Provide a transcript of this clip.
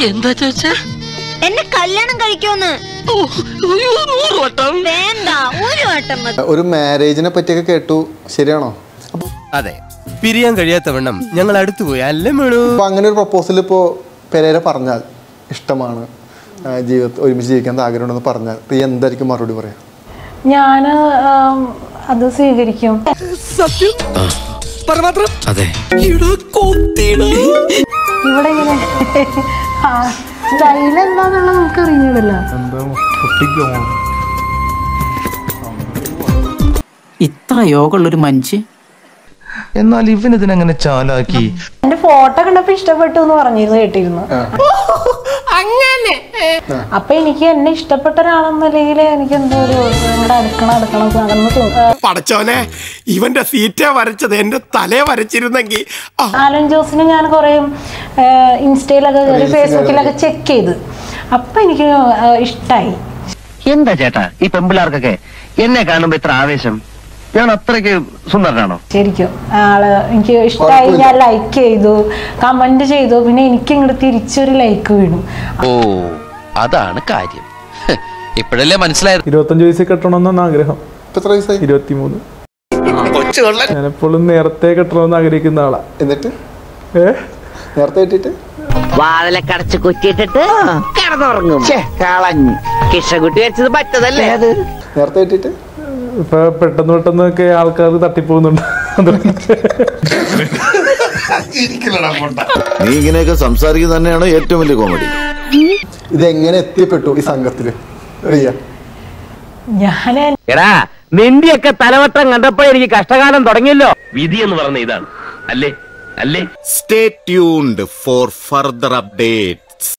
എന്താ ചോദിച്ച എന്നെ കല്യാണം കഴിക്കുമെന്ന് നൂറ് വട്ടം വേണ്ട ഒരു വട്ടം മതി ഒരു മാരേജിനെ പറ്റിയൊക്കെ കേട്ടു ശരിയാണോ അതെ പിരിയാൻ കഴിയാത്തവണ്ണം ഞങ്ങൾ അടുത്തു പോയി അല്ലേ മേളു അപ്പോൾ അങ്ങനെ ഒരു പ്രപ്പോസൽ ഇപ്പോൾ പെരേര പറഞ്ഞാൽ ഇഷ്ടമാണ് ആ, ജീവിതത്തിൽ ഒരുമിച്ച് ജീവിക്കാൻ ആഗ്രഹമുണ്ടെന്ന് പറഞ്ഞാൽ പ്രിയ എന്തായിരിക്കും മറുപടി പറയാം ഞാൻ അത് സ്വീകരിക്കും അതെ ഇവിടെ ഇങ്ങനെ സ്റ്റൈൽ എന്താന്നുള്ളത് നമുക്ക് അറിഞ്ഞൂടല്ലോ ഇത്ര യോഗമുള്ളൊരു മനുഷ്യൻ എന്നാൽ ഇവൻ ഇതിനെങ്ങനെ ചാലാക്കി എന്റെ ഫോട്ടോ കണ്ടപ്പോ ഇഷ്ടപ്പെട്ടു എന്ന് പറഞ്ഞിരുന്നു കേട്ടിരുന്നു അപ്പൊ എനിക്ക് എന്നെ ഇഷ്ടപ്പെട്ട ഒരാളെന്നല്ലെങ്കിൽ എനിക്ക് എന്തോ ഒരു നിങ്ങളുടെ അടുക്കണം അടുക്കണം അകന്ന് തോന്നുന്നു പടച്ചോനെ ഇവന്റെ സീറ്റാ വരച്ചത് എന്റെ തലേ വരച്ചിരുന്നെങ്കിൽ ആലൻ ജോസിനെ ഞാൻ കുറെ ഇൻസ്റ്റയിലൊക്കെ കയറി ഫേസ്ബുക്കിലൊക്കെ ചെക്ക് ചെയ്ത് അപ്പൊ എനിക്ക് ഇഷ്ടായി എന്താ ചേട്ടാ ഈ പെമ്പിള്ളാർക്കൊക്കെ എന്നെ കാണുമ്പോ ഇത്ര ആവേശം ഞാൻ അത്രയ്ക്ക് സുന്ദരനാണോ ശരിക്കും ആള് എനിക്ക് ഇഷ്ടമായി ഞാൻ ലൈക്ക് ചെയ്തു കമന്റ് ചെയ്തു പിന്നെ എനിക്ക് ഇങ്ങോട്ട് തിരിച്ചൊരു ലൈക്ക് വീണു ഓ അതാണ് കാര്യം ഹ്, ഇപ്പോഴല്ലേ മനസ്സിലായത് ഇരുപത്തഞ്ച് വയസ്സിൽ കെട്ടണമെന്നാണ് ആഗ്രഹം ഇപ്പം എത്ര വയസ്സായി ഇരുപത്തിമൂന്ന് ഞാനെപ്പോഴും നേരത്തെ കെട്ടണമെന്ന് ആഗ്രഹിക്കുന്ന ആളാ എന്നിട്ട് ഏ നേരത്തെ കിട്ടിയിട്ട് വാതിലൊക്കെ അടച്ച് കുറ്റിയിട്ടിട്ട് കിടന്നുറങ്ങും കളഞ്ഞു കിഷകുട്ടി വെച്ചത് പറ്റതല്ലേ അത് നേരത്തെ കിട്ടിയിട്ട് ഇപ്പൊ പെട്ടെന്ന് പെട്ടെന്നൊക്കെ ആൾക്കാർ തട്ടിപ്പോകുന്നുണ്ട് നീ ഇങ്ങനെയൊക്കെ സംസാരിക്കുന്നത് തന്നെയാണ് ഏറ്റവും വലിയ കോമഡി ഇതെങ്ങനെ എത്തിപ്പെട്ടു ഈ സംഘത്തിൽ പ്രിയ ഞാൻ എടാ നിന്റെയൊക്കെ തലവട്ടം കണ്ടപ്പോ എനിക്ക് കഷ്ടകാലം തുടങ്ങിയല്ലോ വിധി എന്ന് പറഞ്ഞ ഇതാണ് അല്ലേ അല്ലേ stay tuned for further update